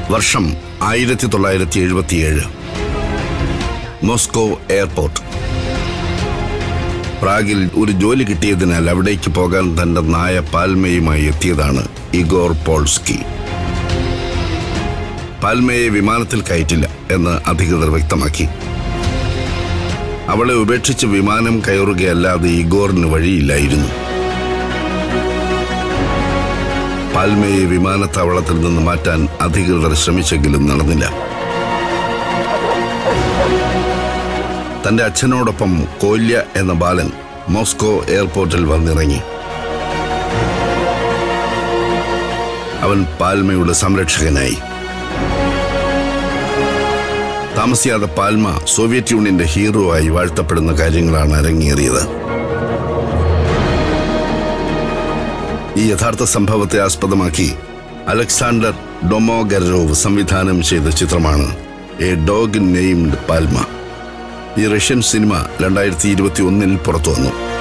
വർഷം ആയിരത്തി തൊള്ളായിരത്തി എഴുപത്തിയേഴ് മോസ്കോ എയർപോർട്ട് പ്രാഗിൽ ഒരു ജോലി കിട്ടിയതിനാൽ അവിടേക്ക് പോകാൻ തന്റെ നായ പാൽമയുമായി എത്തിയതാണ് ഇഗോർ പോൾസ്കി പാൽമയെ വിമാനത്തിൽ കയറ്റില്ല എന്ന് അധികൃതർ വ്യക്തമാക്കി അവളെ ഉപേക്ഷിച്ച് വിമാനം കയറുകയല്ലാതെ ഇഗോറിന് വഴിയില്ലായിരുന്നു പാൽമയെ വിമാനത്താവളത്തിൽ നിന്ന് മാറ്റാൻ അധികൃതർ ശ്രമിച്ചെങ്കിലും നടന്നില്ല തന്റെ അച്ഛനോടൊപ്പം കോല്യ എന്ന ബാലൻ മോസ്കോ എയർപോർട്ടിൽ വന്നിറങ്ങി അവൻ പാൽമയുടെ സംരക്ഷകനായി താമസിയാതെ പാൽമ സോവിയറ്റ് യൂണിയന്റെ ഹീറോ ആയി വാഴ്ത്തപ്പെടുന്ന കാര്യങ്ങളാണ് അരങ്ങേറിയത് ഈ യഥാർത്ഥ സംഭവത്തെ ആസ്പദമാക്കി അലക്സാണ്ടർ ഡൊമോഗരോവ് സംവിധാനം ചെയ്ത ചിത്രമാണ് എ ഡോഗ് നെയ്മഡ് പാൽമ ഈ റഷ്യൻ സിനിമ രണ്ടായിരത്തി ഇരുപത്തി ഒന്നിൽ പുറത്തു വന്നു